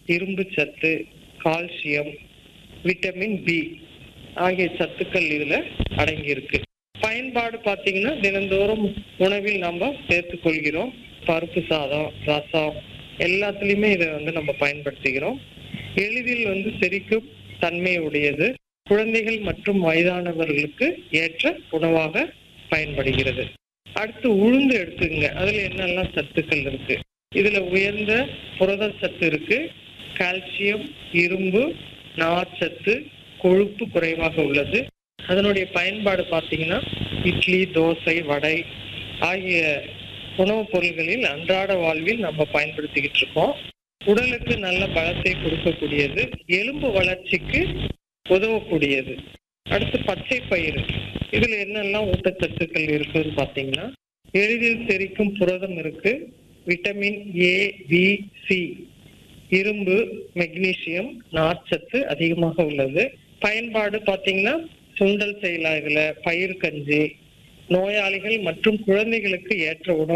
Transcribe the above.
இரும்பு சத்து calcium vitamin B ஆகிய சத்துக்கள் இதுல அடங்கியிருக்கு பயன்பாடு பார்த்தீங்கன்னா தினந்தோறும் உணவில் நம்ம சேர்த்துக் கொள்கிறோம் பருப்பு சாதம் ரசம் எல்லாத்துலேயுமே இதை வந்து நம்ம பயன்படுத்துகிறோம் எளிதில் வந்து செரிக்கும் தன்மை உடையது குழந்தைகள் மற்றும் வயதானவர்களுக்கு ஏற்ற உணவாக பயன்படுகிறது அடுத்து உளுந்து எடுத்துக்கங்க அதுல என்னெல்லாம் சத்துக்கள் இருக்கு இதுல உயர்ந்த புரத சத்து இருக்கு கால்சியம் இரும்பு நார்ச்சத்து கொழுப்பு குறைவாக உள்ளது அதனுடைய பயன்பாடு பார்த்தீங்கன்னா இட்லி தோசை வடை ஆகிய உணவுப் பொருள்களில் அன்றாட வாழ்வில் நம்ம பயன்படுத்திக்கிட்டு இருக்கோம் உடலுக்கு நல்ல பலத்தை கொடுக்கக்கூடியது எலும்பு வளர்ச்சிக்கு உதவக்கூடியது அடுத்து பச்சை பயிறு இதுல என்னெல்லாம் ஊட்டச்சத்துக்கள் இருக்குன்னு பார்த்தீங்கன்னா எளிதில் செரிக்கும் புரதம் இருக்கு விட்டமின் ஏ பி சி இரும்பு மெக்னீசியம் நார்ச்சத்து அதிகமாக உள்ளது பயன்பாடு பார்த்தீங்கன்னா சுண்டல் செய்யலாம் இதுல பயிர் கஞ்சி நோயாளிகள் மற்றும் குழந்தைகளுக்கு ஏற்ற உணவு